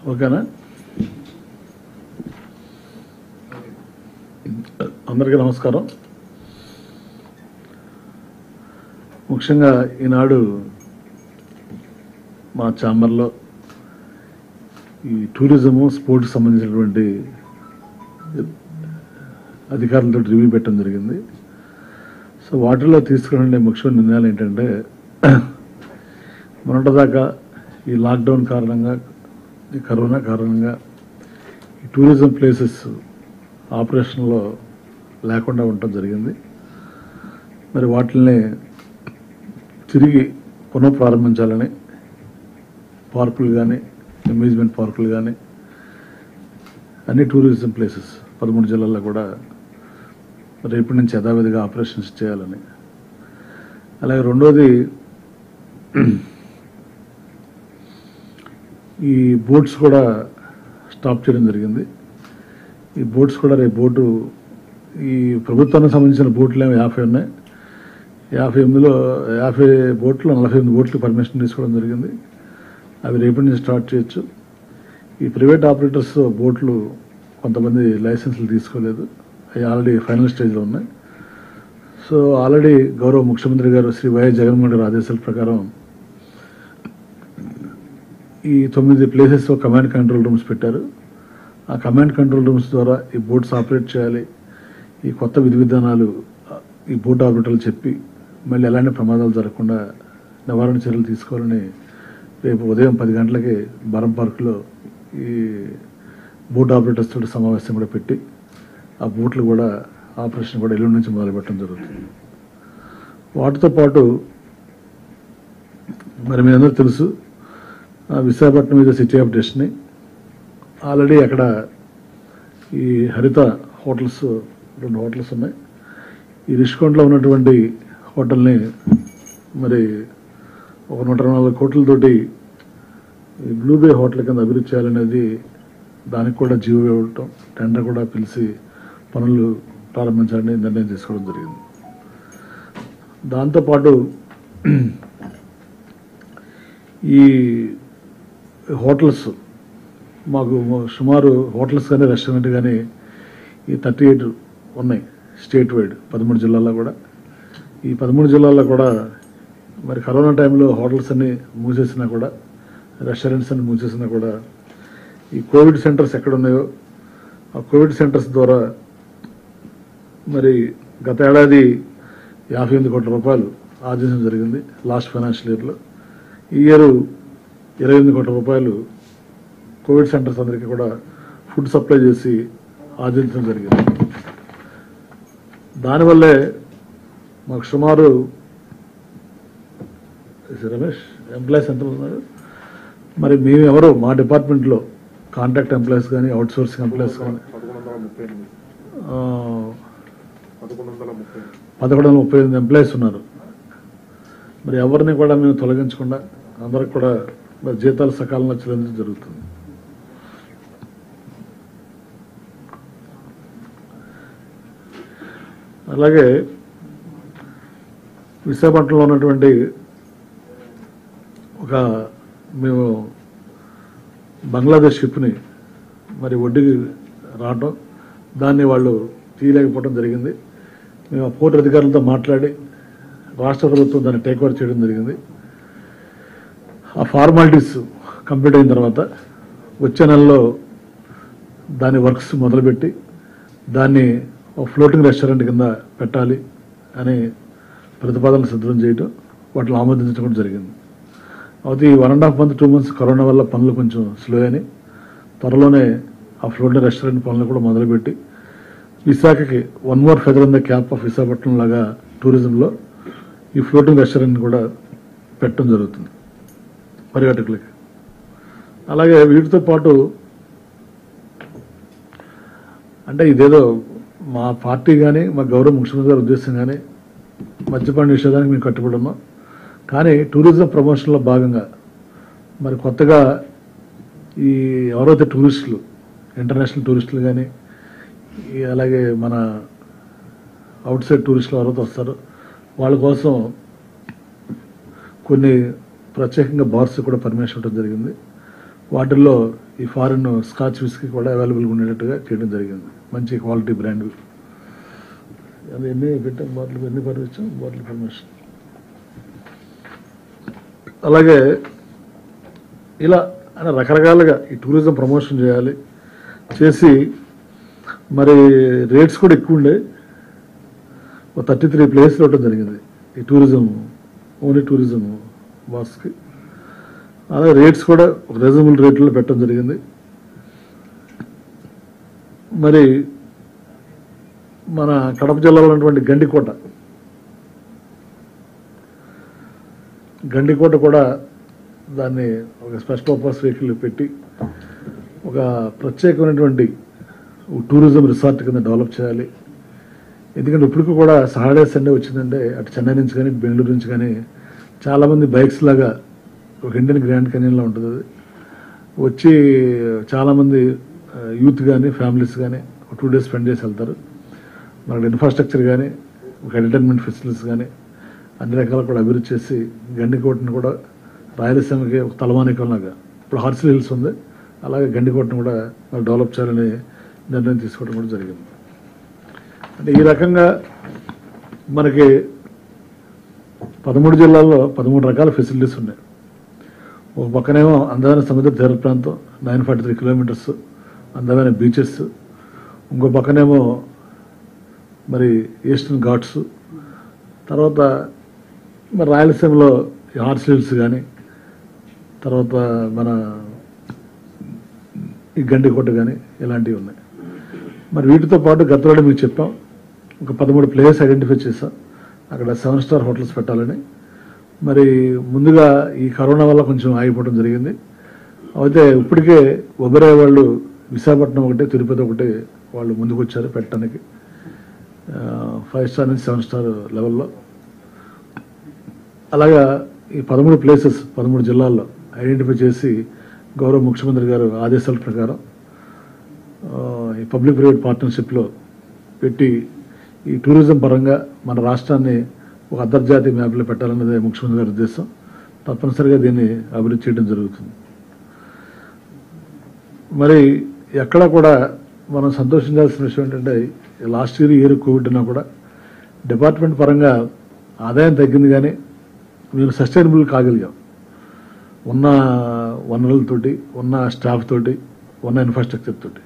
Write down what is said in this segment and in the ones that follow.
ఓకేనా అందరికీ నమస్కారం ముఖ్యంగా ఈనాడు మా ఛాంబర్లో ఈ టూరిజము స్పోర్ట్స్ సంబంధించినటువంటి అధికారులతో రివ్యూ పెట్టడం జరిగింది సో వాటిలో తీసుకునే ముఖ్యమైన నిర్ణయాలు ఏంటంటే మొన్నటిదాకా ఈ లాక్డౌన్ కారణంగా ఈ కరోనా కారణంగా ఈ టూరిజం ప్లేసెస్ ఆపరేషన్లో లేకుండా ఉండటం జరిగింది మరి వాటిని తిరిగి పునఃప్రారంభించాలని పార్కులు కానీ అమ్యూజ్మెంట్ పార్కులు కానీ అన్ని టూరిజం ప్లేసెస్ పదమూడు జిల్లాల్లో కూడా రేపటి నుంచి యథావిధిగా ఆపరేషన్స్ చేయాలని అలాగే రెండోది ఈ బోట్స్ కూడా స్టాప్ చేయడం జరిగింది ఈ బోట్స్ కూడా రేపు బోటు ఈ ప్రభుత్వానికి సంబంధించిన బోట్లు ఏమో యాభై ఉన్నాయి యాభై ఎనిమిదిలో యాభై బోట్లు నలభై ఎనిమిది బోట్లు పర్మిషన్ తీసుకోవడం జరిగింది అవి రేపటి నుంచి స్టార్ట్ చేయొచ్చు ఈ ప్రైవేట్ ఆపరేటర్స్ బోట్లు కొంతమంది లైసెన్సులు తీసుకోలేదు అవి ఆల్రెడీ ఫైనల్ స్టేజ్లో ఉన్నాయి సో ఆల్రెడీ గౌరవ ముఖ్యమంత్రి గారు శ్రీ వైఎస్ జగన్మోహన్ గారి ఆదేశాల ప్రకారం ఈ తొమ్మిది ప్లేసెస్ కమాండ్ కంట్రోల్ రూమ్స్ పెట్టారు ఆ కమాండ్ కంట్రోల్ రూమ్స్ ద్వారా ఈ బోట్స్ ఆపరేట్ చేయాలి ఈ కొత్త విధి విధానాలు ఆ, ఈ బోట్ ఆపరేటర్లు చెప్పి మళ్ళీ ఎలాంటి ప్రమాదాలు జరగకుండా నివారణ చర్యలు తీసుకోవాలని రేపు ఉదయం పది గంటలకి బరం పార్కులో ఈ బోట్ ఆపరేటర్స్ తోటి సమావేశం కూడా పెట్టి ఆ బోట్లు కూడా ఆపరేషన్ కూడా ఎల్లుండి నుంచి మొదలుపెట్టడం జరుగుతుంది వాటితో పాటు మరి మీ అందరూ తెలుసు ఆ, విశాఖపట్నం మీద సిటీ ఆఫ్ డెస్టినీ ఆల్రెడీ అక్కడ ఈ హరిత హోటల్స్ రెండు హోటల్స్ ఉన్నాయి ఈ రిషికొండలో ఉన్నటువంటి హోటల్ని మరి ఒక నూట నలభై కోట్లతోటి ఈ బ్లూ బే హోటల్ కింద అభివృద్ధి చేయాలనేది దానికి కూడా జీవో ఇవ్వటం టెండర్ కూడా పిలిచి పనులు ప్రారంభించాలని నిర్ణయం తీసుకోవడం జరిగింది దాంతోపాటు ఈ హోటల్స్ మాకు సుమారు హోటల్స్ కానీ రెస్టారెంట్ కానీ ఈ థర్టీ ఎయిట్ ఉన్నాయి స్టేట్ వైడ్ పదమూడు జిల్లాల్లో కూడా ఈ పదమూడు జిల్లాల్లో కూడా మరి కరోనా టైంలో హోటల్స్ అన్ని మూసేసినా కూడా రెస్టారెంట్స్ అన్ని మూసేసినా కూడా ఈ కోవిడ్ సెంటర్స్ ఎక్కడ ఉన్నాయో ఆ కోవిడ్ సెంటర్స్ ద్వారా మరి గత ఏడాది యాభై ఎనిమిది కోట్ల రూపాయలు ఆర్జించడం జరిగింది లాస్ట్ ఫైనాన్షియల్ ఇయర్లో ఈ ఇయర్ ఇరవై ఎనిమిది కోట్ల రూపాయలు కోవిడ్ సెంటర్స్ అందరికీ కూడా ఫుడ్ సప్లై చేసి ఆర్జించడం జరిగింది దానివల్లే మాకు సుమారు is it రమేష్ ఎంప్లాయీస్ ఎంత ఉన్నారు మరి మేము ఎవరు మా డిపార్ట్మెంట్లో కాంట్రాక్ట్ ఎంప్లాయీస్ కానీ అవుట్ సోర్సింగ్ ఎంప్లాయీస్ కానీ పదకొండు వందల ముప్పై ఎనిమిది ఆ, పదకొండు వందల ముప్పై ఎనిమిది పదకొండు వందల ముప్పై ఎనిమిది ఎంప్లాయీస్ ఉన్నారు మరి ఎవరిని కూడా మేము తొలగించకుండా అందరికి కూడా మరి జీతాలు సకాలంలో చెల్లించడం జరుగుతుంది అలాగే విశాఖపట్నంలో ఉన్నటువంటి ఒక మేము బంగ్లాదేశ్ షిప్ని మరి ఒడ్డుకి రావడం దాన్ని వాళ్ళు తీయలేకపోవడం జరిగింది మేము ఆ పోర్టు అధికారులతో మాట్లాడి రాష్ట్ర ప్రభుత్వం దాన్ని టేక్ ఓవర్ చేయడం జరిగింది ఆ ఫార్మాలిటీస్ కంప్లీట్ అయిన తర్వాత వచ్చే నెలలో దాని వర్క్స్ మొదలుపెట్టి దాన్ని ఒక ఫ్లోటింగ్ రెస్టారెంట్ కింద పెట్టాలి అని ప్రతిపాదనలు సిద్ధం చేయడం వాటిని ఆమోదించడం కూడా జరిగింది అయితే ఈ one and half month two months corona వల్ల పనులు కొంచెం స్లో అని త్వరలోనే ఆ ఫ్లోటింగ్ రెస్టారెంట్ పనులు కూడా మొదలుపెట్టి విశాఖకి one more feather in the cap of Visakhapatnam లాగా టూరిజంలో ఈ ఫ్లోటింగ్ రెస్టారెంట్ కూడా పెట్టడం జరుగుతుంది పర్యాటకులకి అలాగే వీటితో పాటు అంటే ఇదేదో మా పార్టీ కానీ మా గౌరవ ముఖ్యమంత్రి గారి ఉద్దేశం కానీ మద్యపాన నిషేధానికి మేము కట్టుబడి ఉన్నాం కానీ టూరిజం ప్రమోషన్లో భాగంగా మరి కొత్తగా ఈ ఎవరైతే టూరిస్టులు ఇంటర్నేషనల్ టూరిస్టులు కానీ ఈ అలాగే మన అవుట్ సైడ్ టూరిస్టులు ఎవరైతే వస్తారో వాళ్ళ కోసం కొన్ని ప్రత్యేకంగా బార్స్ కూడా పర్మిషన్ ఇవ్వడం జరిగింది వాటిల్లో ఈ ఫారిన్ స్కాచ్ విస్కీ కూడా అవైలబుల్గా ఉండేటట్టుగా చేయడం జరిగింది మంచి క్వాలిటీ బ్రాండ్ అది ఎన్ని పెట్టాం బాటిల్ ఎన్ని పర్మిషన్ బాటిల్ పర్మిషన్ అలాగే ఇలా అని రకరకాలుగా ఈ టూరిజం ప్రమోషన్ చేయాలి చేసి మరి రేట్స్ కూడా ఎక్కువ ఉండే ఒక థర్టీ త్రీ ప్లేస్ ఇవ్వడం జరిగింది ఈ టూరిజం ఓన్లీ టూరిజం బాస్కి అలాగే రేట్స్ కూడా ఒక రీజనబుల్ రేట్లో పెట్టడం జరిగింది మరి మన కడప జిల్లాలో ఉన్నటువంటి గండికోట గండికోట కూడా దాన్ని ఒక స్పెషల్ పర్పస్ వెహికల్ పెట్టి ఒక ప్రత్యేకమైనటువంటి టూరిజం రిసార్ట్ కింద డెవలప్ చేయాలి ఎందుకంటే ఇప్పటికి కూడా సాటర్డే సండే వచ్చిందంటే అటు చెన్నై నుంచి కానీ బెంగళూరు నుంచి కానీ చాలామంది బైక్స్ లాగా ఒక ఇండియన్ గ్రాండ్ కెనియన్లో ఉంటుంది అది వచ్చి చాలామంది యూత్ కానీ ఫ్యామిలీస్ కానీ ఒక టూ డేస్ స్పెండ్ చేసి వెళ్తారు మనకి ఇన్ఫ్రాస్ట్రక్చర్ కానీ ఒక ఎంటర్టైన్మెంట్ ఫెసిలిటీస్ కానీ అన్ని రకాలు కూడా అభివృద్ధి చేసి గండికోటను కూడా రాయలసీమకి ఒక తలమానికంలాగా ఇప్పుడు హార్సిల్ హిల్స్ ఉంది అలాగే గండికోటను కూడా మరి డెవలప్ చేయాలని నిర్ణయం తీసుకోవడం కూడా జరిగింది అంటే ఈ రకంగా మనకి పదమూడు జిల్లాల్లో పదమూడు రకాల ఫెసిలిటీస్ ఉన్నాయి ఒక పక్కనేమో అందమైన సముద్ర తీర ప్రాంతం నైన్ ఫార్టీ త్రీ కిలోమీటర్స్ అందమైన బీచెస్ ఇంకో పక్కనేమో మరి ఈస్టర్న్ ఘాట్స్ తర్వాత మరి రాయలసీమలో ఈ హార్స్ హిల్స్ కానీ తర్వాత మన ఈ గండికోట కానీ ఇలాంటివి ఉన్నాయి మరి వీటితో పాటు గతంలో మీకు చెప్పాం ఒక పదమూడు ప్లేస్ ఐడెంటిఫై చేసాం అక్కడ సెవెన్ స్టార్ హోటల్స్ పెట్టాలని మరి ముందుగా ఈ కరోనా వల్ల కొంచెం ఆగిపోవడం జరిగింది అయితే ఇప్పటికే ఒబెరాయ్ వాళ్ళు విశాఖపట్నం ఒకటి తిరుపతి ఒకటి వాళ్ళు ముందుకు వచ్చారు పెట్టడానికి ఫైవ్ స్టార్ నుంచి సెవెన్ స్టార్ లెవెల్లో అలాగా ఈ పదమూడు ప్లేసెస్ పదమూడు జిల్లాల్లో ఐడెంటిఫై చేసి గౌరవ ముఖ్యమంత్రి గారు ఆదేశాల ప్రకారం ఆ, ఈ పబ్లిక్ ప్రైవేట్ పార్ట్నర్షిప్లో పెట్టి ఈ టూరిజం పరంగా మన రాష్ట్రాన్ని ఒక అంతర్జాతీయ మ్యాప్లో పెట్టాలన్నదే ముఖ్యమంత్రి గారి ఉద్దేశం తప్పనిసరిగా దీన్ని అభివృద్ధి చేయడం జరుగుతుంది మరి ఎక్కడ కూడా మనం సంతోషించాల్సిన విషయం ఏంటంటే లాస్ట్ ఇయర్ ఇయర్ కోవిడ్ ఉన్నా కూడా డిపార్ట్మెంట్ పరంగా ఆదాయం తగ్గింది కానీ మేము సస్టైనబుల్ కాగలిగాం ఉన్న వనరులతోటి ఉన్న స్టాఫ్ తోటి ఉన్న ఇన్ఫ్రాస్ట్రక్చర్ తోటి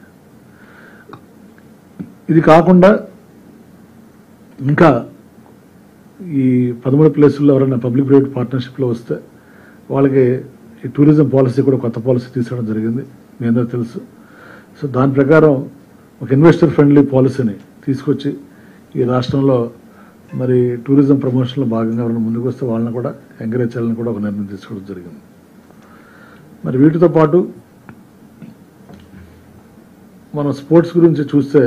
ఇది కాకుండా ఇంకా ఈ పదమూడు ప్లేసుల్లో ఎవరైనా పబ్లిక్ ప్రైవేట్ పార్ట్నర్షిప్లో వస్తే వాళ్ళకి ఈ టూరిజం పాలసీ కూడా కొత్త పాలసీ తీసుకోవడం జరిగింది మీ అందరూ తెలుసు సో దాని ప్రకారం ఒక ఇన్వెస్టర్ ఫ్రెండ్లీ పాలసీని తీసుకొచ్చి ఈ రాష్ట్రంలో మరి టూరిజం ప్రమోషన్లో భాగంగా ఎవరైనా ముందుకు వస్తే వాళ్ళని కూడా ఎంకరేజ్ చేయాలని కూడా ఒక నిర్ణయం తీసుకోవడం జరిగింది మరి వీటితో పాటు మనం స్పోర్ట్స్ గురించి చూస్తే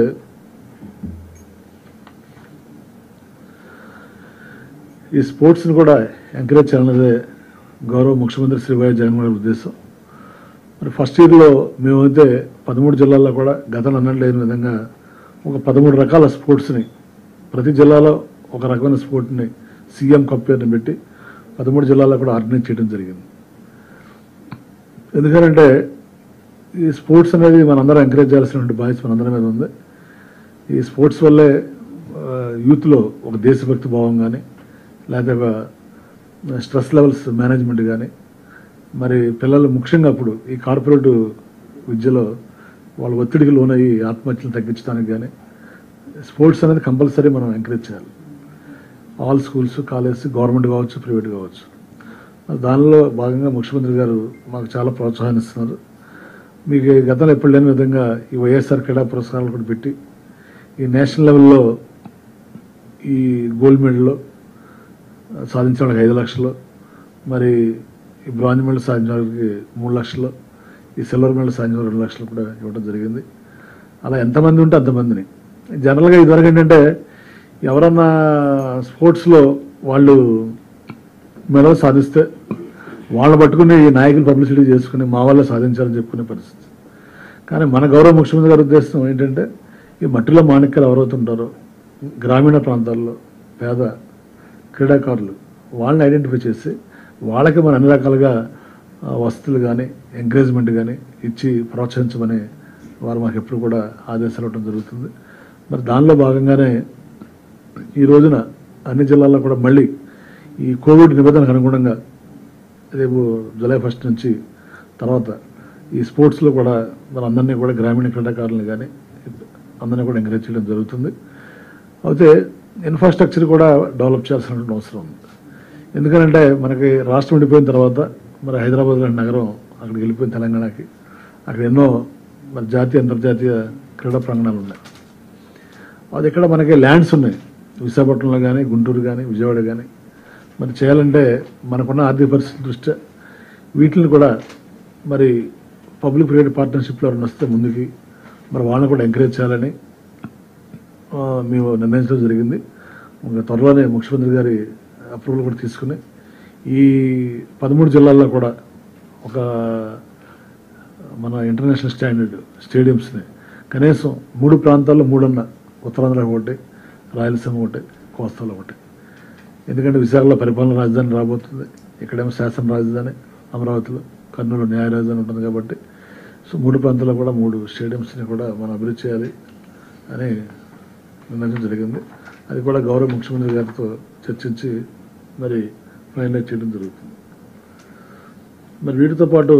ఈ స్పోర్ట్స్ని కూడా ఎంకరేజ్ చేయాలన్నదే గౌరవ ముఖ్యమంత్రి శ్రీ వైఎస్ జగన్మోహన్ రెడ్డి ఉద్దేశం మరి ఫస్ట్ ఇయర్లో మేమైతే పదమూడు జిల్లాల్లో కూడా గతంలో అన్నట్టు లేని విధంగా ఒక పదమూడు రకాల స్పోర్ట్స్ని ప్రతి జిల్లాలో ఒక రకమైన స్పోర్ట్ని సీఎం కప్ పేరుని పెట్టి పదమూడు జిల్లాల్లో కూడా ఆర్గనైజ్ చేయడం జరిగింది ఎందుకంటే ఈ స్పోర్ట్స్ అనేది మనందరం ఎంకరేజ్ చేయాల్సినటువంటి బాధ్యత మనందరి మీద ఉంది ఈ స్పోర్ట్స్ వల్లే ఆ, యూత్లో ఒక దేశభక్తి భావం కానీ లేకపోతే ఒక స్ట్రెస్ లెవెల్స్ మేనేజ్మెంట్ కానీ మరి పిల్లలు ముఖ్యంగా అప్పుడు ఈ కార్పొరేట్ విద్యలో వాళ్ళ ఒత్తిడికి లోనయ్యి ఆత్మహత్యలు తగ్గించడానికి కానీ స్పోర్ట్స్ అనేది కంపల్సరీ మనం ఎంకరేజ్ చేయాలి ఆల్ స్కూల్స్ కాలేజెస్ గవర్నమెంట్ కావచ్చు ప్రైవేట్ కావచ్చు దానిలో భాగంగా ముఖ్యమంత్రి గారు మాకు చాలా ప్రోత్సాహాన్ని ఇస్తున్నారు మీకు గతంలో ఎప్పుడు లేని విధంగా ఈ వైఎస్ఆర్ క్రీడా పురస్కారాలు కూడా పెట్టి ఈ నేషనల్ లెవెల్లో ఈ గోల్డ్ మెడల్లో సాధించిన వాళ్ళకి ఐదు లక్షలు మరి ఈ బ్రాంజ్ మెడల్ సాధించిన వాళ్ళకి మూడు లక్షలు ఈ సిల్వర్ మెడల్ సాధించిన వాళ్ళకి రెండు లక్షలు కూడా ఇవ్వడం జరిగింది అలా ఎంతమంది ఉంటే అంతమందిని జనరల్గా ఇదివరకు ఏంటంటే ఎవరన్నా స్పోర్ట్స్లో వాళ్ళు మెడల్ సాధిస్తే వాళ్ళని పట్టుకుని ఈ నాయకులు పబ్లిసిటీ చేసుకుని మా వల్ల సాధించాలని చెప్పుకునే పరిస్థితి కానీ మన గౌరవ ముఖ్యమంత్రి గారి ఉద్దేశం ఏంటంటే ఈ మట్టిలో మాణిక్యాలు ఎవరవుతుంటారో గ్రామీణ ప్రాంతాల్లో పేద క్రీడాకారులు వాళ్ళని ఐడెంటిఫై చేసి వాళ్ళకి మనం అన్ని రకాలుగా ఆ, వసతులు కానీ ఎంకరేజ్మెంట్ కానీ ఇచ్చి ప్రోత్సహించమని వారు మాకు ఎప్పుడు కూడా ఆదేశాలు ఇవ్వడం జరుగుతుంది మరి దానిలో భాగంగానే ఈ రోజున అన్ని జిల్లాల్లో కూడా మళ్ళీ ఈ కోవిడ్ నిబంధనలకు అనుగుణంగా రేపు జూలై ఫస్ట్ నుంచి తర్వాత ఈ స్పోర్ట్స్లో కూడా మన అందరినీ కూడా గ్రామీణ క్రీడాకారులను కానీ అందరినీ కూడా ఎంకరేజ్ చేయడం జరుగుతుంది అయితే ఇన్ఫ్రాస్ట్రక్చర్ కూడా డెవలప్ చేయాల్సినటువంటి అవసరం ఉంది ఎందుకంటే మనకి రాష్ట్రం విడిపోయిన తర్వాత మరి హైదరాబాద్ లాంటి నగరం అక్కడికి వెళ్ళిపోయిన తెలంగాణకి అక్కడ ఎన్నో మరి జాతీయ అంతర్జాతీయ క్రీడా ప్రాంగణాలు ఉన్నాయి అది ఇక్కడ మనకి ల్యాండ్స్ ఉన్నాయి విశాఖపట్నంలో కానీ గుంటూరు కానీ విజయవాడ కానీ మరి చేయాలంటే మనకున్న ఆర్థిక పరిస్థితి దృష్ట్యా వీటిని కూడా మరి పబ్లిక్ ప్రైవేట్ పార్ట్నర్షిప్లో ఎవరైనా వస్తే ముందుకి మరి వాళ్ళని కూడా ఎంకరేజ్ చేయాలని ఆ, మేము నిర్ణయించడం జరిగింది ఇంకా త్వరలోనే ముఖ్యమంత్రి గారి అప్రూవల్ కూడా తీసుకుని ఈ పదమూడు జిల్లాల్లో కూడా ఒక మన ఇంటర్నేషనల్ స్టాండర్డ్ స్టేడియంస్ని కనీసం మూడు ప్రాంతాల్లో మూడన్న ఉత్తరాంధ్ర ఒకటి రాయలసీమ ఒకటి కోస్తాలో ఒకటి ఎందుకంటే విశాఖలో పరిపాలన రాజధాని రాబోతుంది ఇక్కడేమో శాసన రాజధాని అమరావతిలో కర్నూలు న్యాయ రాజధాని ఉంటుంది కాబట్టి సో మూడు ప్రాంతాల్లో కూడా మూడు స్టేడియంస్ని కూడా మనం అభివృద్ధి చేయాలి అని నిర్ణయించడం జరిగింది అది కూడా గౌరవ ముఖ్యమంత్రి గారితో చర్చించి మరి ఫైనలైజ్ చేయడం జరుగుతుంది మరి వీటితో పాటు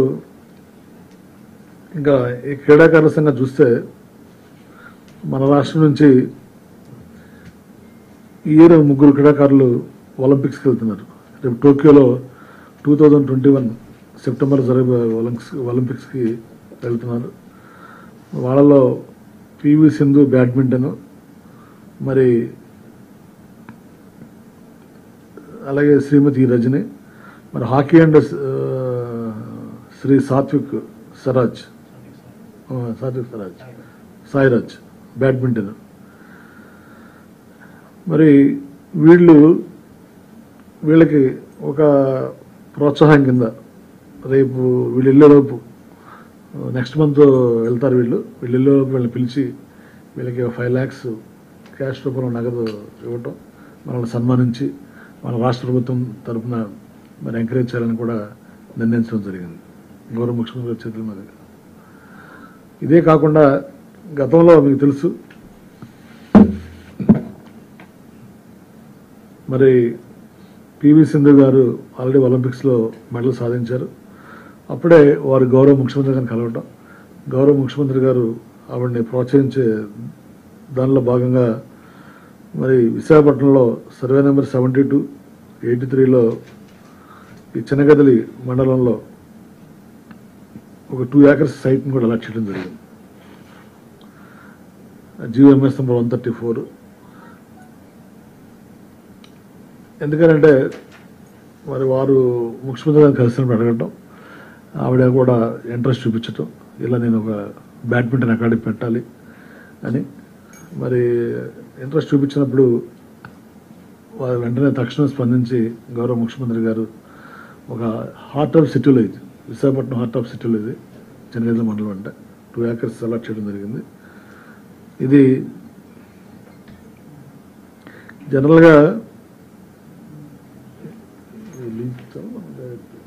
ఇంకా ఈ క్రీడాకారుల సంగతి చూస్తే మన రాష్ట్రం నుంచి ఈ ఇయర్ ముగ్గురు క్రీడాకారులు ఒలింపిక్స్కి వెళ్తున్నారు రేపు టోక్యోలో two thousand twenty one September జరిగే ఒలింపిక్స్ ఒలింపిక్స్కి వెళ్తున్నారు వాళ్ళలో పివి సింధు బ్యాడ్మింటన్ మరి అలాగే శ్రీమతి రజని మరి హాకీ అండ్ ఆ, శ్రీ సాత్విక్ సరాజ్ ఆ, సాత్విక్ సరాజ్ సాయిరాజ్ బ్యాడ్మింటన్ మరి వీళ్ళు వీళ్ళకి ఒక ప్రోత్సాహం కింద రేపు వీళ్ళు వెళ్ళేలోపు నెక్స్ట్ మంత్ వెళ్తారు వీళ్ళు వీళ్ళు వెళ్ళేలోపు వీళ్ళని పిలిచి వీళ్ళకి ఫైవ్ ల్యాక్స్ క్యాష్ రూపంలో నగదు ఇవ్వటం మనల్ని సన్మానించి మన రాష్ట్ర ప్రభుత్వం తరఫున మరి ఎంకరేజ్ చేయాలని కూడా నిర్ణయించడం జరిగింది గౌరవ ముఖ్యమంత్రి గారి చేతుల మీదుగా ఇదే కాకుండా గతంలో మీకు తెలుసు మరి పివి సింధు గారు ఆల్రెడీ ఒలింపిక్స్లో మెడల్ సాధించారు అప్పుడే వారు గౌరవ ముఖ్యమంత్రి గారిని కలవటం గౌరవ ముఖ్యమంత్రి గారు ఆవిడని ప్రోత్సహించే దానిలో భాగంగా మరి విశాఖపట్నంలో survey number seventy two eighty త్రీలో ఈ చిన్నగదలి మండలంలో ఒక టూ ఏకర్స్ సైట్ని కూడా అలాట్ చేయడం జరిగింది GOMS number one thirty four ఎందుకంటే మరి వారు ముఖ్యమంత్రి గారిని కలిసినప్పుడు అడగటం ఆవిడ కూడా ఇంట్రెస్ట్ చూపించటం ఇలా నేను ఒక బ్యాడ్మింటన్ అకాడమీ పెట్టాలి అని మరి ఇంట్రెస్ట్ చూపించినప్పుడు వారు వెంటనే తక్షణం స్పందించి గౌరవ ముఖ్యమంత్రి గారు ఒక హార్ట్ ఆఫ్ సిటీలో ఇది విశాఖపట్నం హార్ట్ ఆఫ్ సిటీలో ఇది చెన్నైల మండలం అంటే టూ ఏకర్స్ సెలెక్ట్ చేయడం జరిగింది ఇది జనరల్గా ఈ లింక్ తో మనకి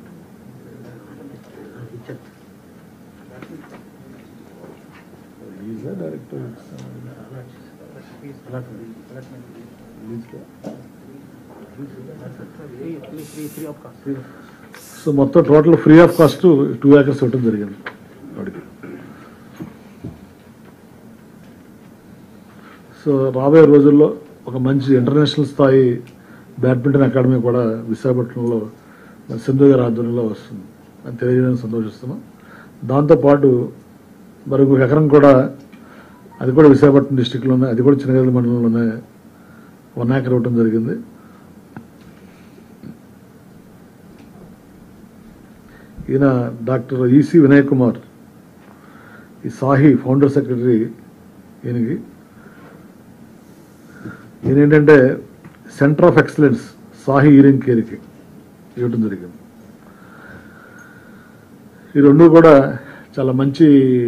ఈజ్ ఆ డైరెక్టర్ సో మొత్తం total free of cost two acres ఇవ్వడం జరిగింది వాడికి సో రాబోయే రోజుల్లో ఒక మంచి ఇంటర్నేషనల్ స్థాయి బ్యాడ్మింటన్ అకాడమీ కూడా విశాఖపట్నంలో మన సింధు గారి ఆధ్వర్యంలో వస్తుంది అని తెలియజేయడానికి సంతోషిస్తున్నాం దాంతోపాటు మరి ఇంకొక ఎకరం కూడా అది కూడా విశాఖపట్నం డిస్టిక్లోనే అది కూడా చిన్నగల్లి మండలంలోనే వన్ ఏకర్ ఇవ్వడం జరిగింది ఈయన డాక్టర్ ఈసి వినయ్ కుమార్ ఈ సాహి ఫౌండర్ సెక్రటరీ ఈయనకి ఈయన ఏంటంటే centre of excellence SAHI hearing కేర్కి ఇవ్వడం జరిగింది ఈ రెండు కూడా చాలా మంచి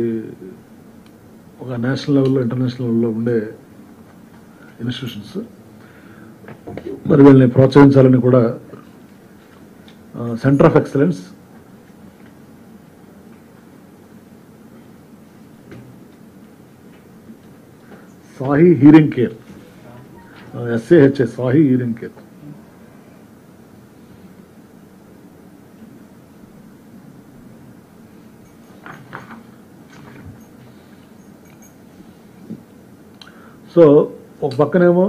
ఒక నేషనల్ లెవెల్లో ఇంటర్నేషనల్ లెవెల్లో ఉండే ఇన్స్టిట్యూషన్స్ మరి వీళ్ళని ప్రోత్సహించాలని కూడా centre of excellence SAHI hearing care S A H A SAHI hearing care so ఒక పక్కనేమో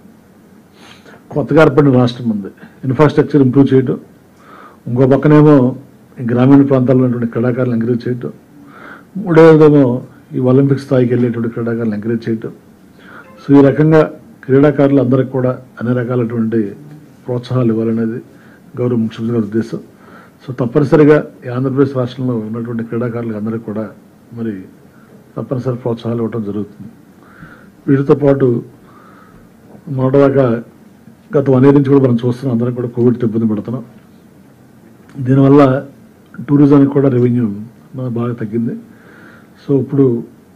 కొత్తగా ఏర్పడిన రాష్ట్రం ఉంది ఇన్ఫ్రాస్ట్రక్చర్ ఇంప్రూవ్ చేయటం ఇంకో పక్కనేమో ఈ గ్రామీణ ప్రాంతాల్లో ఉన్నటువంటి క్రీడాకారులు ఎంకరేజ్ చేయటం మూడవదేమో ఈ ఒలింపిక్ స్థాయికి వెళ్ళేటువంటి క్రీడాకారులు ఎంకరేజ్ చేయటం సో ఈ రకంగా క్రీడాకారులు అందరికి కూడా అన్ని రకాలటువంటి ప్రోత్సాహాలు ఇవ్వాలనేది గౌరవ ముఖ్యమంత్రి గారి ఉద్దేశం సో తప్పనిసరిగా ఈ ఆంధ్రప్రదేశ్ రాష్ట్రంలో ఉన్నటువంటి క్రీడాకారులకు అందరికీ కూడా మరి తప్పనిసరి ప్రోత్సాహాలు ఇవ్వడం జరుగుతుంది వీటితో పాటు మొన్నటిదాకా గత వన్ ఇయర్ నుంచి కూడా మనం చూస్తున్నాం అందరం కూడా కోవిడ్తో ఇబ్బంది పడుతున్నాం దీనివల్ల టూరిజానికి కూడా రెవెన్యూ మనకు బాగా తగ్గింది సో ఇప్పుడు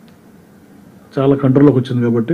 చాలా కంట్రోల్లోకి వచ్చింది కాబట్టి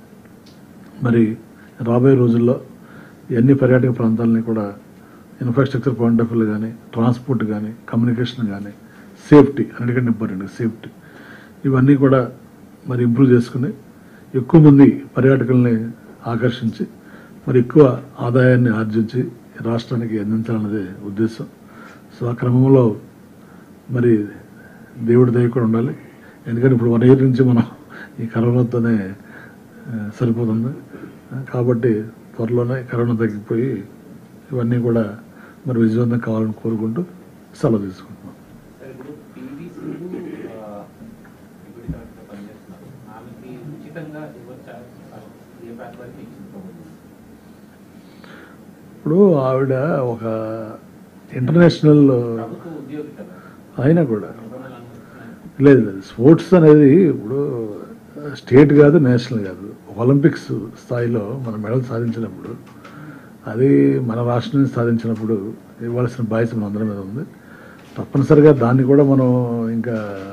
మరి రాబోయే రోజుల్లో ఈ అన్ని పర్యాటక ప్రాంతాలని కూడా ఇన్ఫ్రాస్ట్రక్చర్ పాయింట్ ఆఫ్ వ్యూ కానీ ట్రాన్స్పోర్ట్ కానీ కమ్యూనికేషన్ కానీ సేఫ్టీ అన్నిటికంటే ఇంపార్టెంట్ సేఫ్టీ ఇవన్నీ కూడా మరి ఇంప్రూవ్ చేసుకుని ఎక్కువ మంది పర్యాటకుల్ని ఆకర్షించి మరి ఎక్కువ ఆదాయాన్ని ఆర్జించి రాష్ట్రానికి అందించాలన్నదే ఉద్దేశం సో ఆ క్రమంలో మరి దేవుడి దయ కూడా ఉండాలి ఎందుకంటే ఇప్పుడు వన్ ఇయర్ నుంచి మనం ఈ కరోనాతోనే ఆ, సరిపోతుంది ఆ, కాబట్టి త్వరలోనే కరోనా తగ్గిపోయి ఇవన్నీ కూడా మరి విజయవంతం కావాలని కోరుకుంటూ సెలవు తీసుకుంటున్నాం సార్ ఇప్పుడు పివి సింధు డిప్యూటీ కలెక్టర్ పనిచేస్తున్నారు ఆమెకి ఉచితంగా ఇవ్వచ్చా ఏ బ్యాంక్ వరకు ఇచ్చింది ప్రభుత్వం ఇప్పుడు ఆవిడ ఒక ఇంటర్నేషనల్ ప్రభుత్వ ఉద్యోగి కదా అయినా కూడా నిబంధనలు అనుసరిస్తున్నాయి. లేదు లేదు స్పోర్ట్స్ అనేది ఇప్పుడు స్టేట్ కాదు నేషనల్ కాదు ఒలింపిక్స్ స్థాయిలో మన మెడల్ సాధించినప్పుడు అది మన రాష్ట్రం నుంచి సాధించినప్పుడు ఇవ్వాల్సిన బాధ్యత మన అందరి మీద ఉంది తప్పనిసరిగా దాన్ని కూడా మనం ఇంకా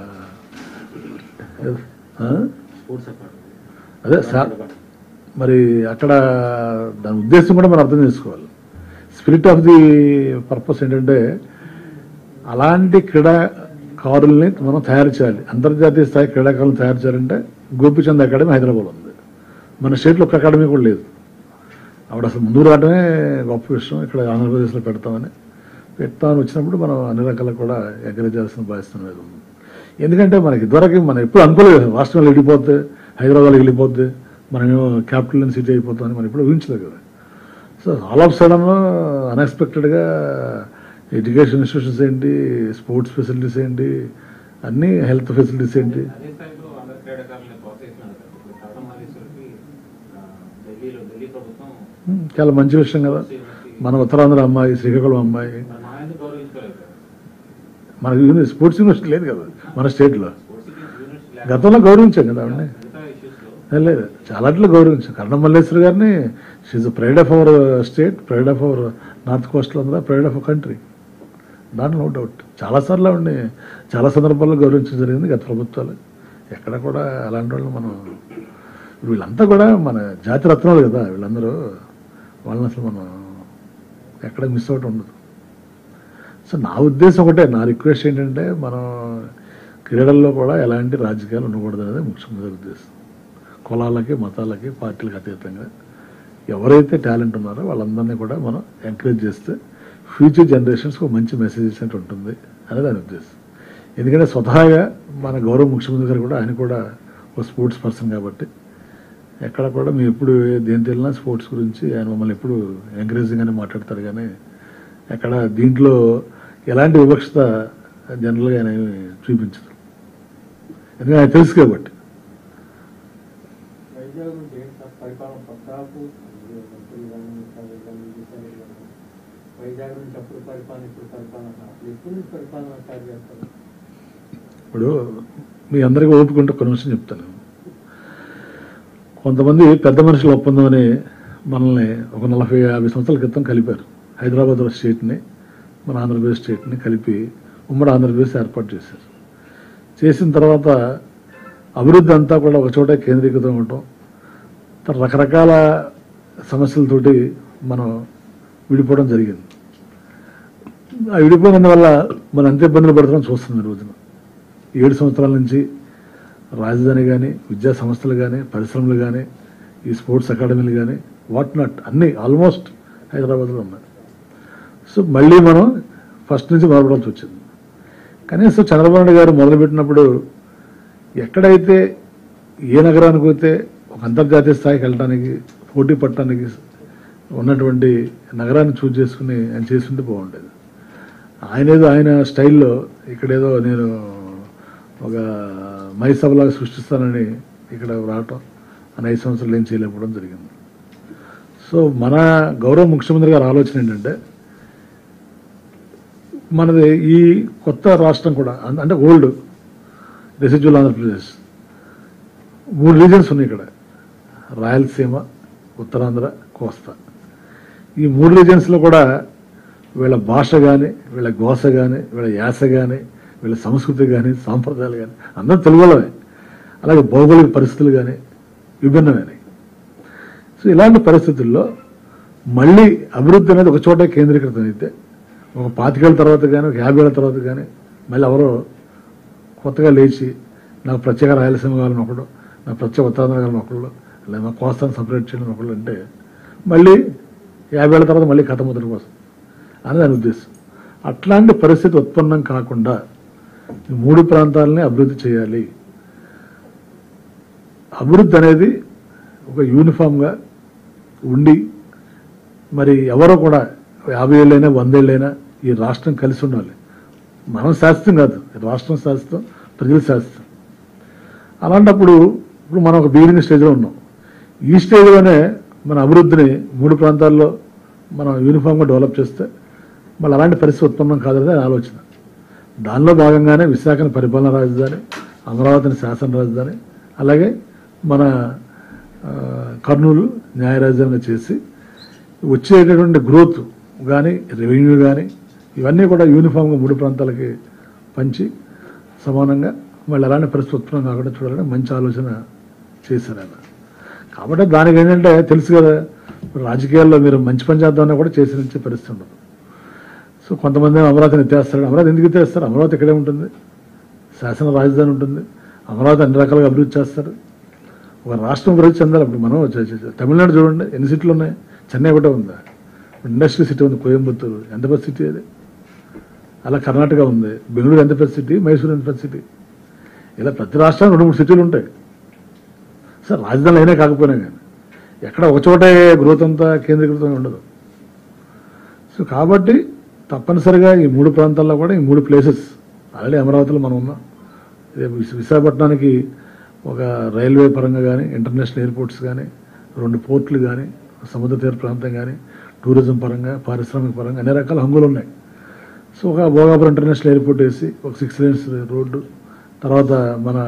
ఆ? స్పోర్ట్స్ అకాడమీ అదే సార్ మరి అక్కడ దాని ఉద్దేశం కూడా మనం అర్థం చేసుకోవాలి స్పిరిట్ ఆఫ్ ది పర్పస్ ఏంటంటే అలాంటి క్రీడాకారుల్ని మనం తయారు చేయాలి అంతర్జాతీయ స్థాయి క్రీడాకారులను తయారు చేయాలంటే గోపిచంద్ అకాడమీ హైదరాబాద్ ఉంది మన స్టేట్లో ఒక అకాడమీ కూడా లేదు ఆవిడ అసలు ముందు రావడమే గొప్ప విషయం ఇక్కడ ఆంధ్రప్రదేశ్లో పెడతామని పెడతామని వచ్చినప్పుడు మనం అన్ని రకాల కూడా ఎంకరేజ్ చేయాల్సిన బాధ్యత మీద ఉంది ఎందుకంటే మనకి ఇదివరకు మనం ఎప్పుడు అనుకోలేదు కదా, రాష్ట్రంలో వెళ్ళిపోద్ది హైదరాబాద్లో వెళ్ళిపోద్ది మనమేమో క్యాపిటల్ సిటీ అయిపోతామని మనం ఎప్పుడు ఊహించలేదు కదా సో ఆల్ ఆఫ్ సడన్ అన్ఎక్స్పెక్టెడ్గా ఎడ్యుకేషన్ ఇన్స్టిట్యూషన్స్ ఏంటి స్పోర్ట్స్ ఫెసిలిటీస్ ఏంటి అన్నీ హెల్త్ ఫెసిలిటీస్ ఏంటి అదే స్థాయిలో అందరు క్రీడాకారులను ప్రోత్సహిస్తున్నారు కదా ఇప్పుడు కరణం మల్లేశ్వరికి ఆ, ఢిల్లీలో ఢిల్లీ ప్రభుత్వం ఉమ్, చాలా మంచి విషయం కదా మన ఉత్తరాంధ్ర అమ్మాయి శ్రీకాకుళం అమ్మాయి మరి మా ఎందుకు గౌరవించుకోలేదు కదా మనకి యూని- స్పోర్ట్స్ యూనివర్సిటీ లేదు కదా మన స్టేట్లో స్పోర్ట్స్ యూనివర్సిటీ గతంలో గౌరవించాం కదా ఆవిడని మిగతా ఇష్యూస్లో లేదు చాలా అట్లా గౌరవించాం కర్ణం మల్లేశ్వర్ గారిని she's pride of our state pride of our north coastal Andhra pride of country దాంట్లో నో డౌట్ చాలాసార్లు ఆవిడని చాలా సందర్భాల్లో గౌరవించడం జరిగింది గత ప్రభుత్వాలు ఎక్కడ కూడా అలాంటి వాళ్ళు మనం వీళ్ళంతా కూడా మన జాతి రత్నాలు కదా వీళ్ళందరూ వాళ్ళని అసలు మనం ఎక్కడ మిస్ అవుట్ ఉండదు సో నా ఉద్దేశం ఒకటే నా రిక్వెస్ట్ ఏంటంటే మనం క్రీడల్లో కూడా ఎలాంటి రాజకీయాలు ఉండకూడదు అనేది ముఖ్యమంత్రి ఉద్దేశం కులాలకి మతాలకి పార్టీలకు అతీతంగా ఎవరైతే టాలెంట్ ఉన్నారో వాళ్ళందరినీ కూడా మనం ఎంకరేజ్ చేస్తే ఫ్యూచర్ జనరేషన్స్కి ఒక మంచి మెసేజ్ ఇచ్చినట్టు ఉంటుంది అనేది దాని ఉద్దేశం ఎందుకంటే స్వతహాగా మన గౌరవ ముఖ్యమంత్రి గారు కూడా ఆయన కూడా ఒక స్పోర్ట్స్ పర్సన్ కాబట్టి ఎక్కడ కూడా మేము ఎప్పుడు దేనికి వెళ్ళినా స్పోర్ట్స్ గురించి ఆయన మమ్మల్ని ఎప్పుడు ఎంకరేజింగ్గానే మాట్లాడతారు కానీ ఎక్కడ దీంట్లో ఎలాంటి వివక్షత జనరల్గా ఆయన ఏమీ చూపించదు ఎందుకంటే ఆయన తెలుసు కాబట్టి వైజాగ్ నుంచి ఏంటి సార్ పరిపాలన పద్దాపు మంత్రులు కానీ మిగతాలు కానీ మిగతాలు కానీ వైజాగ్ నుంచి అప్పుడు పరిపాలన ఇప్పుడు పరిపాలన అసలు ఎప్పుడు నుంచి పరిపాలన స్టార్ట్ చేస్తారు ఇప్పుడు మీ అందరికీ ఓపుకుంటే కొన్ని విషయం చెప్తాను కొంతమంది పెద్ద మనుషుల ఒప్పందం అని మనల్ని ఒక నలభై యాభై సంవత్సరాల క్రితం కలిపారు హైదరాబాద్ స్టేట్ని మన ఆంధ్రప్రదేశ్ స్టేట్ని కలిపి ఉమ్మడి ఆంధ్రప్రదేశ్ ఏర్పాటు చేశారు చేసిన తర్వాత అభివృద్ధి అంతా కూడా ఒక చోట కేంద్రీకృతం అవటం తర్వాత రకరకాల సమస్యలతోటి మనం విడిపోవడం జరిగింది ఆ విడిపోయినందువల్ల మనం ఎంత ఇబ్బందులు పడుతున్నాం చూస్తున్నాం ఈ రోజున ఏడు సంవత్సరాల నుంచి రాజధాని కానీ విద్యా సంస్థలు కానీ పరిశ్రమలు కానీ ఈ స్పోర్ట్స్ అకాడమీలు కానీ వాట్ నాట్ అన్నీ ఆల్మోస్ట్ హైదరాబాద్లో ఉన్నాయి సో మళ్ళీ మనం ఫస్ట్ నుంచి మొదలుపెట్టాల్సి వచ్చింది కనీసం చంద్రబాబు నాయుడు గారు మొదలుపెట్టినప్పుడు ఎక్కడైతే ఏ నగరానికి పోతే ఒక అంతర్జాతీయ స్థాయికి వెళ్ళడానికి పోటీ పట్టడానికి ఉన్నటువంటి నగరాన్ని చూజ్ చేసుకుని ఆయన చేస్తుంటే బాగుండేది ఆయన ఏదో ఆయన స్టైల్లో ఇక్కడేదో నేను ఒక మైసభలాగా సృష్టిస్తానని ఇక్కడ రావటం అని ఐదు సంవత్సరాలు ఏం చేయలేకపోవడం జరిగింది సో మన గౌరవ ముఖ్యమంత్రి గారి ఆలోచన ఏంటంటే మనది ఈ కొత్త రాష్ట్రం కూడా అం- అంటే ఓల్డ్ రెసిడ్యువల్ ఆంధ్రప్రదేశ్ మూడు రీజన్స్ ఉన్నాయి ఇక్కడ రాయలసీమ ఉత్తరాంధ్ర కోస్తా ఈ మూడు రీజన్స్లో కూడా వీళ్ళ భాష కానీ వీళ్ళ గోస కానీ వీళ్ళ యాస కానీ వీళ్ళ సంస్కృతి కానీ సాంప్రదాయాలు కానీ అందరూ తెలుగులోనే అలాగే భౌగోళిక పరిస్థితులు కానీ విభిన్నమైనవి సో ఇలాంటి పరిస్థితుల్లో మళ్ళీ అభివృద్ధి అనేది ఒక చోటే కేంద్రీకృతం అయితే ఒక పాతికేళ్ళ తర్వాత కానీ ఒక యాభై ఏళ్ళ తర్వాత కానీ మళ్ళీ ఎవరో కొత్తగా లేచి నాకు ప్రత్యేక రాయలసీమ కావాలని ఒకడు నాకు ప్రత్యేక ఉత్తరాంధ్ర కావాలని ఒకళ్ళు లేదా మా కోస్తాను సపరేట్ చేయడం ఒకళ్ళు అంటే మళ్ళీ యాభై ఏళ్ళ తర్వాత మళ్ళీ కథ మొదటి కోసం అని దాని ఉద్దేశం అట్లాంటి పరిస్థితి ఉత్పన్నం కాకుండా ఈ మూడు ప్రాంతాలని అభివృద్ధి చేయాలి అభివృద్ధి అనేది ఒక యూనిఫామ్గా ఉండి మరి ఎవరో కూడా యాభై ఏళ్ళైనా వందేళ్ళైనా ఈ రాష్ట్రం కలిసి ఉండాలి మనం శాస్త్రం కాదు రాష్ట్రం శాస్త్రం ప్రజల శాస్త్రం అలాంటప్పుడు ఇప్పుడు మనం ఒక బిగినింగ్ స్టేజ్లో ఉన్నాం ఈ స్టేజ్లోనే మన అభివృద్ధిని మూడు ప్రాంతాల్లో మనం యూనిఫామ్గా డెవలప్ చేస్తే మళ్ళీ అలాంటి పరిస్థితి ఉత్పన్నం కాదనేది ఆయన ఆలోచన దానిలో భాగంగానే విశాఖని పరిపాలన రాజధాని అమరావతిని శాసన రాజధాని అలాగే మన ఆ, కర్నూలు న్యాయ రాజధానిగా చేసి వచ్చేటటువంటి గ్రోత్ కానీ రెవెన్యూ కానీ ఇవన్నీ కూడా యూనిఫామ్గా మూడు ప్రాంతాలకి పంచి సమానంగా మళ్ళీ అలాంటి పరిస్థితి ఉత్పన్నం కాకుండా చూడాలని మంచి ఆలోచన చేశారు ఆయన కాబట్టి దానికి ఏంటంటే తెలుసు కదా రాజకీయాల్లో మీరు మంచి పని చేద్దామన్నా కూడా చేసి నుంచే పరిస్థితి ఉండదు సో కొంతమంది అమరావతిని ఎత్తేస్తారు అమరావతి ఎందుకు ఎత్తేస్తారు అమరావతి ఇక్కడే ఉంటుంది శాసన రాజధాని ఉంటుంది అమరావతి అన్ని రకాలుగా అభివృద్ధి చేస్తారు ఒక రాష్ట్రం అభివృద్ధి చెందాలి ఇప్పుడు మనం చ- చ- చ- తమిళనాడు చూడండి ఎన్ని సిటీలు ఉన్నాయి చెన్నై ఒకటే ఉందా ఇండస్ట్రీ సిటీ ఉంది కోయంబత్తూరు ఎంత పెద్ద సిటీ అది అలా కర్ణాటక ఉంది బెంగళూరు ఎంత పెద్ద సిటీ మైసూరు ఎంత పెద్ద సిటీ ఇలా ప్రతి రాష్ట్రం రెండు మూడు సిటీలు ఉంటాయి సార్ రాజధానులు అయినా కాకపోయినా కానీ ఎక్కడ ఒక చోటే గ్రోత్ అంతా కేంద్రీకృతంగా ఉండదు సో కాబట్టి తప్పనిసరిగా ఈ మూడు ప్రాంతాల్లో కూడా ఈ మూడు ప్లేసెస్ ఆల్రెడీ అమరావతిలో మనం ఉన్నాం రేపు విశ- విశాఖపట్నానికి ఒక రైల్వే పరంగా కానీ ఇంటర్నేషనల్ ఎయిర్పోర్ట్స్ కానీ రెండు పోర్ట్లు కానీ సముద్ర తీర ప్రాంతం కానీ టూరిజం పరంగా పారిశ్రామిక పరంగా అన్ని రకాల హంగులు ఉన్నాయి సో ఒక భోగాపురం ఇంటర్నేషనల్ ఎయిర్పోర్ట్ వేసి ఒక సిక్స్ లేన్స్ రోడ్డు తర్వాత మన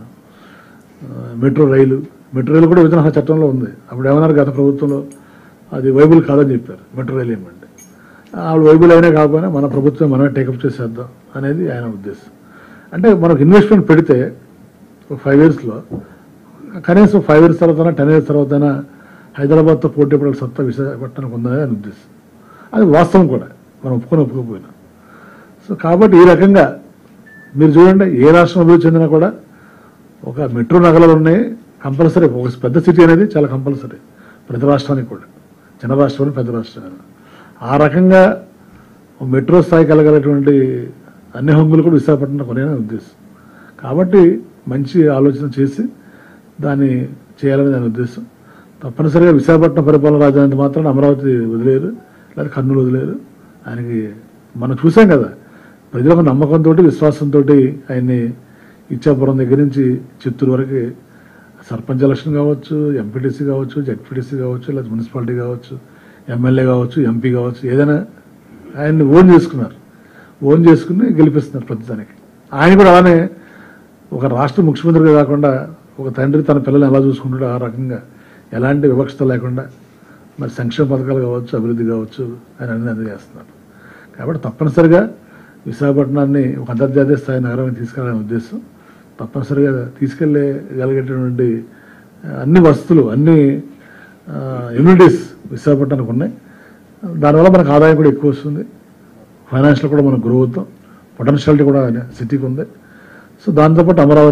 ఆ, మెట్రో రైలు మెట్రో రైలు కూడా విధాన చట్టంలో ఉంది అప్పుడు ఏమన్నారు గత ప్రభుత్వంలో అది వైబుల్ కాదని చెప్పారు మెట్రో రైలు ఏమంటే ఆవిడ వైబుల్ అయినా కాకపోయినా మన ప్రభుత్వం మనమే టేకప్ చేసేద్దాం అనేది ఆయన ఉద్దేశం అంటే మనకు ఇన్వెస్ట్మెంట్ పెడితే ఒక ఫైవ్ ఇయర్స్లో కనీసం ఫైవ్ ఇయర్స్ తర్వాత టెన్ ఇయర్స్ తర్వాత హైదరాబాద్తో పోటీ పడే సత్తా విశాఖపట్నానికి ఉందని ఆయన ఉద్దేశం అది వాస్తవం కూడా మనం ఒప్పుకొని ఒప్పుకోకపోయినా సో కాబట్టి ఈ రకంగా మీరు చూడండి ఏ రాష్ట్రం అభివృద్ధి చెందినా కూడా ఒక మెట్రో నగరాలు ఉన్నాయి కంపల్సరీ ఒక పెద్ద సిటీ అనేది చాలా కంపల్సరీ ప్రతి రాష్ట్రానికి కూడా చిన్న రాష్ట్రం పెద్ద రాష్ట్రం ఆ రకంగా ఒక మెట్రో స్థాయికి వెళ్ళగలటువంటి అన్ని హంగులు కూడా విశాఖపట్నం కొనే ఉద్దేశం కాబట్టి మంచి ఆలోచన చేసి దాన్ని చేయాలని దాని ఉద్దేశం తప్పనిసరిగా విశాఖపట్నం పరిపాలన రాజధాని మాత్రం అమరావతి వదిలేరు లేదా కర్నూలు వదిలేరు ఆయనకి మనం చూసాం కదా ప్రజలకు నమ్మకంతో విశ్వాసంతో ఆయన్ని ఇచ్చాపురం దగ్గర నుంచి చిత్తూరు వరకు సర్పంచ్ ఎలక్షన్ కావచ్చు ఎంపీటీసీ కావచ్చు జెడ్పీటీసీ కావచ్చు లేదా మున్సిపాలిటీ కావచ్చు ఎమ్మెల్యే కావచ్చు ఎంపీ కావచ్చు ఏదైనా ఆయన్ని ఓన్ చేసుకున్నారు ఓన్ చేసుకుని గెలిపిస్తున్నారు ప్రతిదానికి ఆయన కూడా అలానే ఒక రాష్ట్ర ముఖ్యమంత్రిగా కాకుండా ఒక తండ్రి తన పిల్లల్ని ఎలా చూసుకుంటాడో ఆ రకంగా ఎలాంటి వివక్షత లేకుండా మరి సంక్షేమ పథకాలు కావచ్చు అభివృద్ధి కావచ్చు ఆయన అన్ని అందజేస్తున్నారు కాబట్టి తప్పనిసరిగా విశాఖపట్నాన్ని ఒక అంతర్జాతీయ స్థాయి నగరానికి తీసుకెళ్లాలనే ఉద్దేశం తప్పనిసరిగా తీసుకెళ్ళగలిగేటటువంటి ఆ, అన్ని వసతులు అన్ని ఇమ్యూనిటీస్ విశాఖపట్నానికి ఉన్నాయి దానివల్ల మనకు ఆదాయం కూడా ఎక్కువ వస్తుంది ఫైనాన్షియల్ కూడా మనం గ్రో అవుతాం పొటెన్షియాలిటీ కూడా సిటీకి ఉంది సో దాంతోపాటు అమరావతి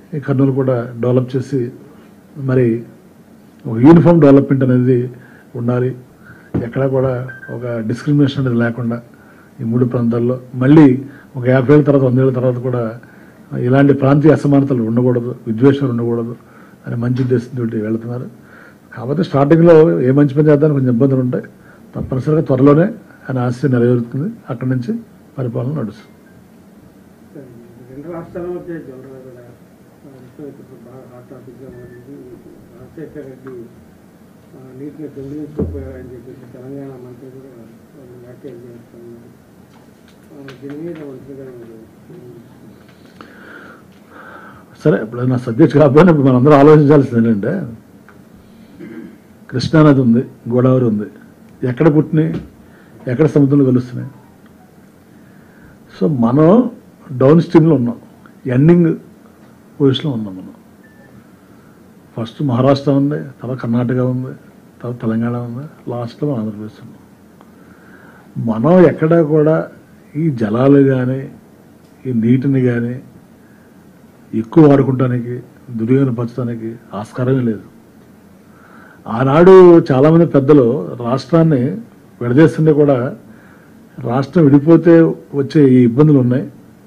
ఈ కర్నూలు కూడా డెవలప్ చేసి మరి ఒక యూనిఫామ్ డెవలప్మెంట్ అనేది ఉండాలి ఎక్కడ కూడా ఒక డిస్క్రిమినేషన్ అనేది లేకుండా ఈ మూడు ప్రాంతాల్లో మళ్ళీ ఒక యాభై ఏళ్ళ తర్వాత వంద ఏళ్ళ తర్వాత కూడా ఇలాంటి ప్రాంతీయ అసమానతలు ఉండకూడదు విద్వేషాలు ఉండకూడదు అని మంచి ఉద్దేశంతో వెళుతున్నారు కాబట్టి స్టార్టింగ్లో ఏ మంచి పని చేద్దానికి కొంచెం ఇబ్బందులు ఉంటాయి తప్పనిసరిగా త్వరలోనే ఆయన ఆశ నెరవేరుతుంది అక్కడి నుంచి పరిపాలన నడుస్తుంది రెండు రాష్ట్రాల మధ్య జనరల్ కూడా ఆ, విషయం ఇప్పుడు బాగా హాట్ టాపిక్గా మారింది రాజశేఖర రెడ్డి ఆ, నీటిని దొంగిలించుకోపోయారని చెప్పేసి తెలంగాణ మంత్రి కూడా వాళ్ళు వ్యాఖ్యలు చేస్తున్నారు ఆ, దీని మీద మంత్రి గారు మీరు సరే ఇప్పుడు నా సబ్జెక్ట్ కాకపోయినా ఇప్పుడు మనందరూ ఆలోచించాల్సింది ఏంటంటే కృష్ణానది ఉంది గోదావరి ఉంది ఎక్కడ పుట్టినాయి ఎక్కడ సముద్రంలో కలుస్తున్నాయి సో మనం డౌన్ స్ట్రీమ్లో ఉన్నాం ఎండింగ్ పొజిషన్లో ఉన్నాం మనం ఫస్ట్ మహారాష్ట్ర ఉంది తర్వాత కర్ణాటక ఉంది తర్వాత తెలంగాణ ఉంది లాస్ట్లో మన ఆంధ్రప్రదేశ్ ఉన్నాం మనం ఎక్కడ కూడా ఈ జలాలు కానీ ఈ నీటిని కానీ ఎక్కువ వాడుకుంటానికి దుర్యోగపరచడానికి ఆస్కారమే లేదు ఆనాడు చాలామంది పెద్దలు రాష్ట్రాన్ని విడదీస్తుంటే కూడా రాష్ట్రం విడిపోతే వచ్చే ఈ ఇబ్బందులు ఉన్నాయి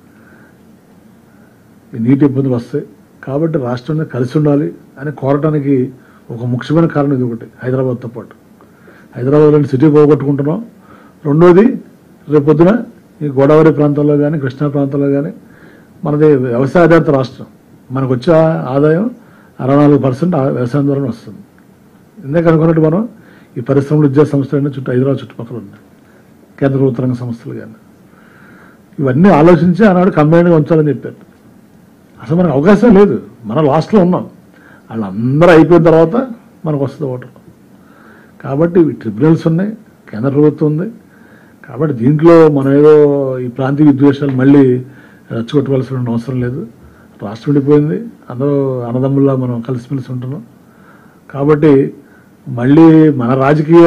ఈ నీటి ఇబ్బందులు వస్తాయి కాబట్టి రాష్ట్రాన్ని కలిసి ఉండాలి అని కోరటానికి ఒక ముఖ్యమైన కారణం ఇది ఒకటి హైదరాబాద్తో పాటు హైదరాబాద్లోని సిటీ పోగొట్టుకుంటున్నాం రెండోది రేపొద్దున ఈ గోదావరి ప్రాంతంలో కానీ కృష్ణా ప్రాంతంలో కానీ మనది వ్యవసాయ ఆధారిత రాష్ట్రం మనకు వచ్చే ఆదాయం అరవై నాలుగు పర్సెంట్ వ్యవసాయం ద్వారా వస్తుంది ఇందాక అనుకున్నట్టు మనం ఈ పరిశ్రమలు విద్యా సంస్థలు చుట్టూ హైదరాబాద్ చుట్టుపక్కల ఉన్నాయి కేంద్ర ప్రభుత్వ రంగ సంస్థలు కానీ ఇవన్నీ ఆలోచించి ఆనాడు కంబైన్గా ఉంచాలని చెప్పారు అసలు మనకు అవకాశం లేదు మనం లాస్ట్లో ఉన్నాం వాళ్ళందరూ అయిపోయిన తర్వాత మనకు వస్తుంది ఓటర్ కాబట్టి ఇవి ట్రిబ్యునల్స్ ఉన్నాయి కేంద్ర ప్రభుత్వం ఉంది కాబట్టి దీంట్లో మనం ఏదో ఈ ప్రాంతీయ విద్వేషాలు మళ్ళీ రెచ్చగొట్టవలసిన అవసరం లేదు రాష్ట్రం విడిపోయింది అందరూ అన్నదమ్ముల్లా మనం కలిసిమెలిసి ఉంటున్నాం కాబట్టి మళ్ళీ మన రాజకీయ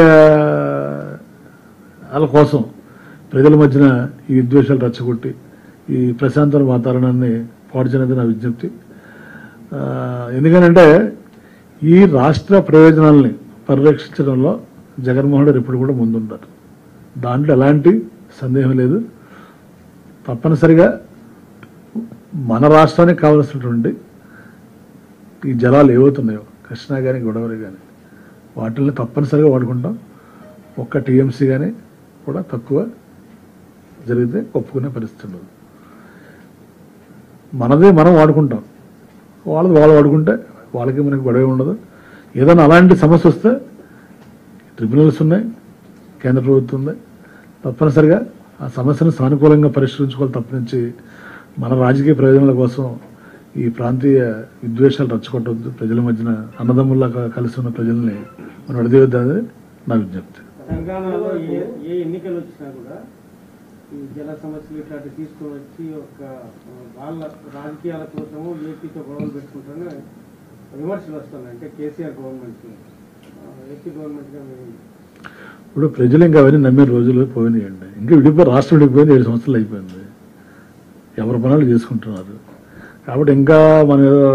వాళ్ళ కోసం ప్రజల మధ్యన ఈ విద్వేషాలు రెచ్చగొట్టి ఈ ప్రశాంతమైన వాతావరణాన్ని పాడు చేయనది నా విజ్ఞప్తి ఆ, ఎందుకనంటే ఈ రాష్ట్ర ప్రయోజనాల్ని పరిరక్షించడంలో జగన్మోహన్ రెడ్డి ఎప్పుడు కూడా ముందుంటారు దాంట్లో ఎలాంటి సందేహం లేదు తప్పనిసరిగా మన రాష్ట్రానికి కావలసినటువంటి ఈ జలాలు ఏవవుతున్నాయో కృష్ణా కానీ గోదావరి కానీ వాటిల్ని తప్పనిసరిగా వాడుకుంటాం ఒక్క టీఎంసీ కానీ కూడా తక్కువ జరిగితే ఒప్పుకునే పరిస్థితి ఉండదు మనదే మనం వాడుకుంటాం వాళ్ళది వాళ్ళు వాడుకుంటే వాళ్ళకి మనకి గొడవ ఉండదు ఏదైనా అలాంటి సమస్య వస్తే ట్రిబ్యునల్స్ ఉన్నాయి కేంద్ర ప్రభుత్వం ఉంది తప్పనిసరిగా ఆ సమస్యను సానుకూలంగా పరిష్కరించుకోవాలి తప్పించి మన రాజకీయ ప్రయోజనాల కోసం ఈ ప్రాంతీయ విద్వేషాలు రచ్చగొట్టవద్దు ప్రజల మధ్యన అన్నదమ్ముల్లా క- కలిసి ఉన్న ప్రజల్ని మనం విడదీయొద్దని నా విజ్ఞప్తి తెలంగాణలో ఏ ఏ ఎన్నికలు వచ్చినా కూడా ఈ జల సమస్యలు ఇట్లాంటి తీసుకొని వచ్చి ఒక ఆ, వాళ్ళ రాజకీయాల కోసము ఏపీతో గొడవలు పెట్టుకుంటారని విమర్శలు వస్తున్నాయి అంటే కేసీఆర్ గవర్నమెంట్ ఏపీ గవర్నమెంట్గా మేము ఇప్పుడు ప్రజలు ఇంకా అవన్నీ నమ్మే రోజులు పోయినాయండి ఇంకా విడిపోయి రాష్ట్రం విడిపోయింది ఏడు సంవత్సరాలు అయిపోయింది ఎవరి పనులు చేసుకుంటున్నారు కాబట్టి ఇంకా మన ఏదో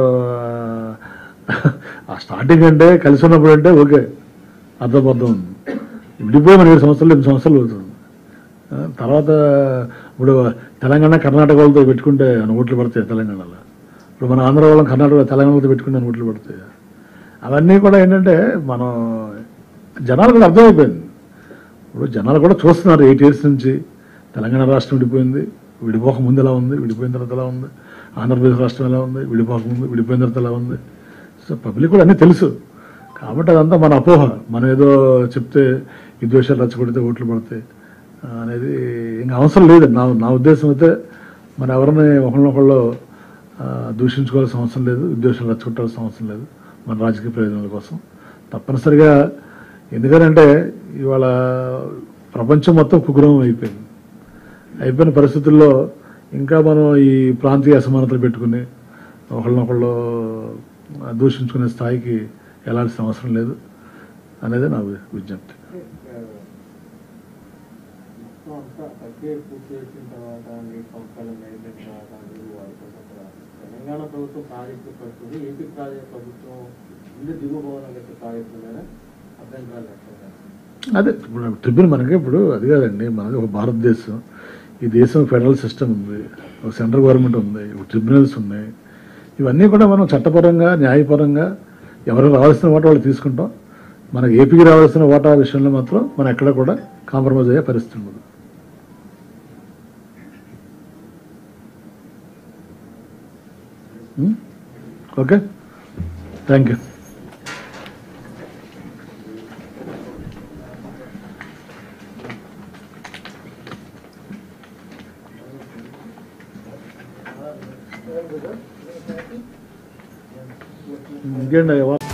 ఆ స్టార్టింగ్ అంటే కలిసి ఉన్నప్పుడు అంటే ఓకే అర్థబద్ధం ఉంది విడిపోయి మన ఏడు సంవత్సరాలు ఎనిమిది సంవత్సరాలు అవుతుంది ఆ, తర్వాత ఇప్పుడు తెలంగాణ కర్ణాటక వాళ్ళతో పెట్టుకుంటే మన ఓట్లు పడతాయి తెలంగాణలో ఇప్పుడు మన ఆంధ్ర వాళ్ళని కర్ణాటక తెలంగాణతో పెట్టుకుంటే మన ఓట్లు పడతాయి అవన్నీ కూడా ఏంటంటే మనం జనాలు కూడా అర్థమైపోయింది ఇప్పుడు జనాలు కూడా చూస్తున్నారు ఎయిట్ ఇయర్స్ నుంచి తెలంగాణ రాష్ట్రం విడిపోయింది విడిపోక ముందు ఎలా ఉంది విడిపోయిన తర్వాత ఎలా ఉంది ఆంధ్రప్రదేశ్ రాష్ట్రం ఎలా ఉంది విడిపోక ముందు విడిపోయిన తర్వాత ఎలా ఉంది సో పబ్లిక్ కూడా అన్నీ తెలుసు కాబట్టి అదంతా మన అపోహ మనం ఏదో చెప్తే విద్వేషాలు రచ్చగొడితే ఓట్లు పడతాయి ఆ, అనేది ఇంకా అవసరం లేదు నా నా ఉద్దేశం అయితే మన ఎవరిని ఒకళ్ళనొకళ్ళు ఆ, దూషించుకోవాల్సిన అవసరం లేదు విద్వేషాలు రచ్చగొట్టాల్సిన అవసరం లేదు మన రాజకీయ ప్రయోజనాల కోసం తప్పనిసరిగా ఎందుకంటే ఇవాళ ప్రపంచం మొత్తం కుగ్రహం అయిపోయింది అయిపోయిన పరిస్థితుల్లో ఇంకా మనం ఈ ప్రాంతీయ అసమానతలు పెట్టుకుని ఒకళ్ళనొకళ్ళు దూషించుకునే స్థాయికి వెళ్లాల్సిన అవసరం లేదు అనేది నా వి- విజ్ఞప్తి మొత్తం అంతా ప్రక్రియ పూర్తి చేసిన తర్వాత నీటి సంవత్సరాలు అయిపోయిన తర్వాత నీరు వాడుకుంటాం కదా తెలంగాణ ప్రభుత్వం ప్రాజెక్టు పడుతుంది ఏపీ ప్రాజెక్ట్ ప్రభుత్వం ఇల్లు దిగుబోవడం గట్టి ప్రాజెక్టు మీద అభ్యంతరాలు వ్యక్తం అదే ఇప్పుడు ట్రిబ్యునల్ మనకి ఇప్పుడు అది కాదండి మనది ఒక భారతదేశం ఈ దేశం ఫెడరల్ సిస్టమ్ ఉంది ఒక సెంట్రల్ గవర్నమెంట్ ఉంది ఒక ట్రిబ్యునల్స్ ఉన్నాయి ఇవన్నీ కూడా మనం చట్టపరంగా న్యాయపరంగా ఎవరికి రావాల్సిన వాటా వాళ్ళు తీసుకుంటాం మనకి ఏపీకి రావాల్సిన వాటా విషయంలో మాత్రం మనం ఎక్కడ కూడా కాంప్రమైజ్ అయ్యే పరిస్థితి ఉండదు ఉం? ఓకే థ్యాంక్ యూ ఇంకేంటి